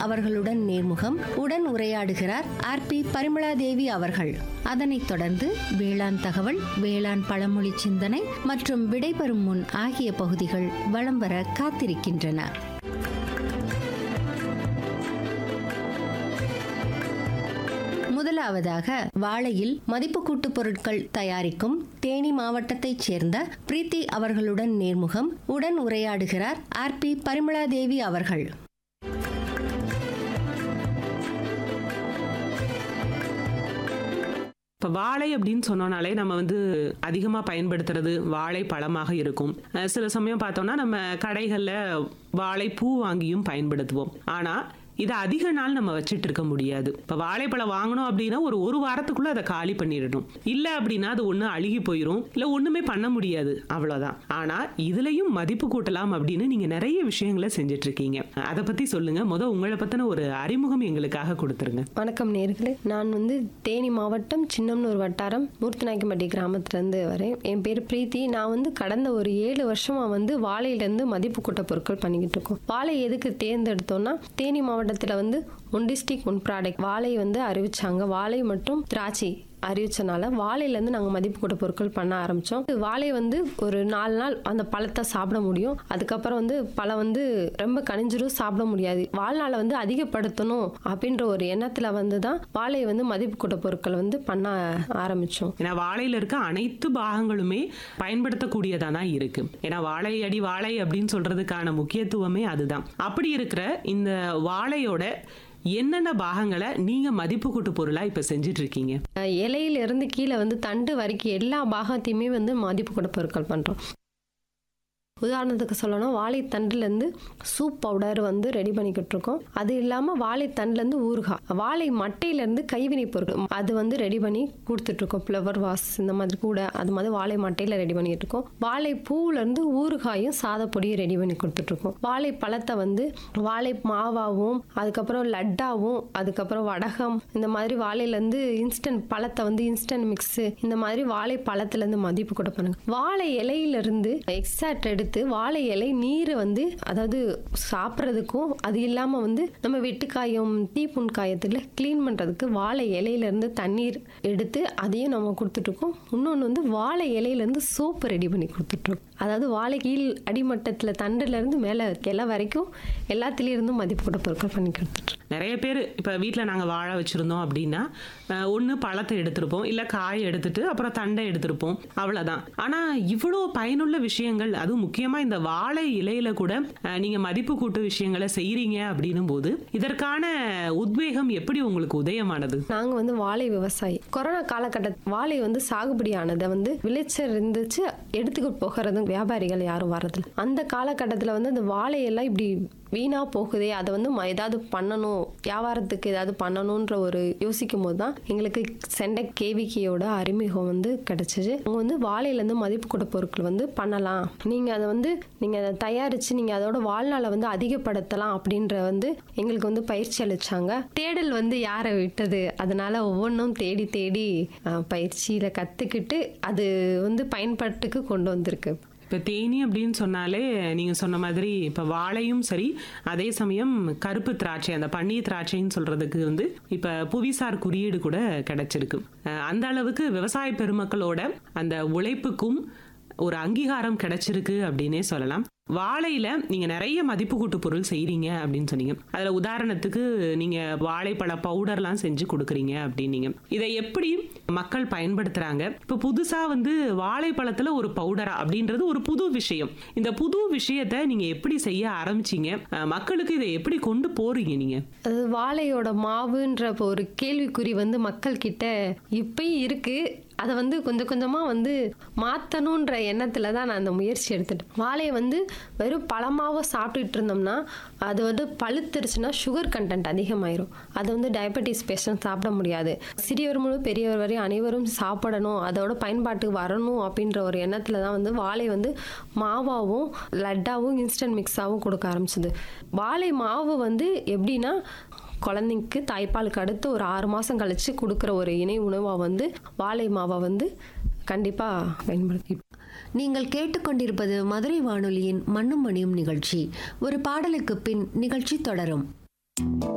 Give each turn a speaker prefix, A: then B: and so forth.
A: அவர்களுடன் நேர்முகம் உடன் உரையாடுகிறார் ஆர் பி பரிமளாதேவி அவர்கள் அதனைத் தொடர்ந்து வேளாண் தகவல் வேளாண் பழமொழி சிந்தனை மற்றும் விடைபெறும் முன் ஆகிய பகுதிகள் வலம் வர காத்திருக்கின்றன முதலாவதாக வாழையில் மதிப்பு கூட்டு பொருட்கள் தயாரிக்கும் தேனி மாவட்டத்தைச் சேர்ந்த பிரீத்தி அவர்களுடன் நேர்முகம் உடன் உரையாடுகிறார் ஆர் பி பரிமளாதேவி அவர்கள்
B: இப்போ வாழை அப்படின்னு சொன்னோனாலே நம்ம வந்து அதிகமாக பயன்படுத்துறது வாழை பழமாக இருக்கும் அஹ் சில சமயம் பார்த்தோம்னா நம்ம கடைகளில் வாழை பூ வாங்கியும் பயன்படுத்துவோம் ஆனால் இதை அதிக நாள் நம்ம வச்சுட்டு இருக்க முடியாது இப்போ வாழைப்பழம் வாங்கணும் அப்படின்னா ஒரு ஒரு வாரத்துக்குள்ள அதை காலி பண்ணிடணும் இல்லை அப்படின்னா அது ஒன்று அழுகி போயிடும் இல்லை ஒன்றுமே பண்ண முடியாது அவ்வளோதான் ஆனால் இதுலயும் மதிப்பு கூட்டலாம் அப்படின்னு நீங்கள் நிறைய விஷயங்களை செஞ்சுட்டு இருக்கீங்க அதை பற்றி சொல்லுங்க முத உங்களை பற்றின ஒரு அறிமுகம் எங்களுக்காக கொடுத்துருங்க
C: வணக்கம் நேர்களே நான் வந்து தேனி மாவட்டம் சின்னம்னூர் வட்டாரம் மூர்த்திநாயக்கம்பட்டி கிராமத்துலேருந்து வரேன் என் பேர் பிரீத்தி நான் வந்து கடந்த ஒரு ஏழு வருஷமாக வந்து வாழையிலேருந்து மதிப்பு கூட்ட பொருட்கள் பண்ணிக்கிட்டு இருக்கோம் வாழை எதுக்கு தேர்ந்தெடுத்தோம்னா தேனி மாவட்டத்தில் வந்து ஒன் டிஸ்ட்ரிக் ஒன் ப்ராடக்ட் வாழை வந்து அறிவிச்சாங்க வாழை மற்றும் திராட்சை அறிவிச்சனால வாழையிலேருந்து நாங்கள் மதிப்பு கூட்ட பொருட்கள் பண்ண ஆரம்பித்தோம் வாழை வந்து ஒரு நாலு நாள் அந்த பழத்தை சாப்பிட முடியும் அதுக்கப்புறம் வந்து பழம் வந்து ரொம்ப கனிஞ்சிரும் சாப்பிட முடியாது வாழ்நாளை வந்து அதிகப்படுத்தணும் அப்படின்ற ஒரு எண்ணத்தில் வந்து தான் வாழையை வந்து மதிப்பு கூட்ட பொருட்கள் வந்து பண்ண ஆரம்பித்தோம்
B: ஏன்னா வாழையில இருக்க அனைத்து பாகங்களுமே பயன்படுத்தக்கூடியதா தான் இருக்கு ஏன்னா வாழை அடி வாழை அப்படின்னு சொல்றதுக்கான முக்கியத்துவமே அதுதான் அப்படி இருக்கிற இந்த வாழையோட என்னென்ன பாகங்களை நீங்க மதிப்பு கூட்டு பொருளா இப்ப செஞ்சுட்டு இருக்கீங்க
C: இலையில இருந்து கீழே வந்து தண்டு வரைக்கும் எல்லா பாகத்தையுமே வந்து மதிப்பு கூட்ட பொருட்கள் பண்ணுறோம் உதாரணத்துக்கு சொல்லணும் வாழைத்தண்டுலேருந்து சூப் பவுடர் வந்து ரெடி பண்ணிக்கிட்டு இருக்கோம் அது இல்லாமல் வாழைத்தண்டுலேருந்து ஊறுகாய் வாழை மட்டையிலேருந்து கைவினை பொருட்கள் அது வந்து ரெடி பண்ணி கொடுத்துட்ருக்கோம் ஃப்ளவர் வாஸ் இந்த மாதிரி கூட அது மாதிரி வாழை மட்டையில் ரெடி பண்ணிக்கிட்டு இருக்கோம் வாழை பூவுலேருந்து ஊறுகாயும் சாதப்பொடியும் ரெடி பண்ணி கொடுத்துட்ருக்கோம் வாழை பழத்தை வந்து வாழை மாவாவும் அதுக்கப்புறம் லட்டாவும் அதுக்கப்புறம் வடகம் இந்த மாதிரி வாழையிலேருந்து இன்ஸ்டன்ட் பழத்தை வந்து இன்ஸ்டன்ட் மிக்ஸு இந்த மாதிரி வாழை பழத்துலேருந்து மதிப்பு கூட பண்ணுங்க வாழை இலையிலிருந்து எக்ஸாக்ட் எடுத்து வாழை இலை நீரை வந்து அதாவது சாப்பிட்றதுக்கும் அது இல்லாமல் வந்து நம்ம வெட்டுக்காயம் தீப்புண் காயத்துல க்ளீன் பண்ணுறதுக்கு வாழை இலையிலேருந்து தண்ணீர் எடுத்து அதையும் நம்ம கொடுத்துட்ருக்கோம் இன்னொன்று வந்து வாழை இலையிலேருந்து சோப்பு ரெடி பண்ணி கொடுத்துட்ருக்கோம் அதாவது வாழை கீழ் அடிமட்டத்தில் தண்டுலேருந்து மேலே கிளை வரைக்கும் எல்லாத்துலேருந்தும் மதிப்பு கூட பொருட்கள் பண்ணி கொடுத்துட்ருக்கோம்
B: நிறைய பேர் இப்போ வீட்டில் நாங்கள் வாழை வச்சுருந்தோம் அப்படின்னா ஒன்று பழத்தை எடுத்திருப்போம் இல்லை காயை எடுத்துட்டு அப்புறம் தண்டை எடுத்திருப்போம் அவ்வளோதான் ஆனால் இவ்வளோ பயனுள்ள விஷயங்கள் அதுவும் முக்கியமாக இந்த வாழை இலையில கூட நீங்கள் மதிப்பு கூட்டு விஷயங்களை செய்கிறீங்க அப்படின்னும் போது இதற்கான உத்வேகம் எப்படி உங்களுக்கு உதயமானது
C: நாங்கள் வந்து வாழை விவசாயி கொரோனா காலகட்ட வாழை வந்து சாகுபடி ஆனதை வந்து விளைச்சல் இருந்துச்சு எடுத்துக்கிட்டு போகிறதும் வியாபாரிகள் யாரும் வரதில்லை அந்த காலகட்டத்தில் வந்து அந்த வாழையெல்லாம் இப்படி வீணாக போகுதே அதை வந்து ம- ஏதாவது பண்ணணும் வியாபாரத்துக்கு ஏதாவது பண்ணணுன்ற ஒரு யோசிக்கும் போது தான் எங்களுக்கு சென்டை கேவிக்கியோட அறிமுகம் வந்து கிடைச்சிச்சு அவங்க வந்து வாழையிலேருந்து மதிப்பு கூட்ட பொருட்கள் வந்து பண்ணலாம் நீங்கள் அதை வந்து நீங்கள் அதை தயாரித்து நீங்கள் அதோட வாழ்நாளை வந்து அதிகப்படுத்தலாம் அப்படின்ற வந்து எங்களுக்கு வந்து பயிற்சி அளிச்சாங்க தேடல் வந்து யாரை விட்டது அதனால ஒவ்வொன்றும் தேடி தேடி அஹ், பயிற்சியில கற்றுக்கிட்டு அது வந்து பயன்பாட்டுக்கு கொண்டு வந்திருக்கு
B: இப்போ தேனி அப்படின்னு சொன்னாலே நீங்கள் சொன்ன மாதிரி இப்போ வாழையும் சரி அதே சமயம் கருப்பு திராட்சை அந்த பன்னீர் திராட்சைன்னு சொல்கிறதுக்கு வந்து இப்போ புவிசார் குறியீடு கூட கிடைச்சிருக்கு அஹ் அந்த அளவுக்கு விவசாய பெருமக்களோட அந்த உழைப்புக்கும் ஒரு அங்கீகாரம் கிடைச்சிருக்கு அப்படின்னே சொல்லலாம் வாழையில நீங்க நிறைய மதிப்பு கூட்டு பொருள் செய்றீங்க அப்படின்னு சொன்னீங்க அதுல உதாரணத்துக்கு நீங்க வாழைப்பழ பவுடர்லாம் செஞ்சு கொடுக்குறீங்க அப்படின்னீங்க இதை எப்படி மக்கள் பயன்படுத்துறாங்க இப்ப புதுசா வந்து வாழைப்பழத்துல ஒரு பவுடரா அப்படின்றது ஒரு புது விஷயம் இந்த புது விஷயத்தை நீங்க எப்படி செய்ய ஆரம்பிச்சீங்க அஹ் மக்களுக்கு இதை எப்படி கொண்டு போறீங்க நீங்க
C: அது வாழையோட மாவுன்ற ஒரு கேள்விக்குறி வந்து மக்கள் கிட்ட இப்பயும் இருக்கு அதை வந்து கொஞ்சம் கொஞ்சமாக வந்து மாற்றணுன்ற எண்ணத்தில் தான் நான் அந்த முயற்சி எடுத்துட்டேன் வாழையை வந்து வெறும் பழமாவோ சாப்பிட்டுட்டு இருந்தோம்னா அது வந்து பழுத்துருச்சுன்னா சுகர் கண்டென்ட் அதிகமாயிரும் அதை வந்து டயபெட்டிஸ் பேஷண்ட் சாப்பிட முடியாது சிறியவர் முழு பெரியவர் வரை அனைவரும் சாப்பிடணும் அதோட பயன்பாட்டுக்கு வரணும் அப்படின்ற ஒரு எண்ணத்தில் தான் வந்து வாழை வந்து மாவாவும் லட்டாவும் இன்ஸ்டன்ட் மிக்ஸாகவும் கொடுக்க ஆரம்பிச்சது வாழை மாவு வந்து எப்படின்னா குழந்தைக்கு தாய்ப்பாலுக்கு அடுத்து ஒரு ஆறு மாதம் கழிச்சு கொடுக்குற ஒரு இணை உணவாக வந்து வாழை மாவை வந்து கண்டிப்பாக பயன்படுத்தி
A: நீங்கள் கேட்டுக்கொண்டிருப்பது மதுரை வானொலியின் மண்ணும் மணியும் நிகழ்ச்சி ஒரு பாடலுக்கு பின் நிகழ்ச்சி தொடரும்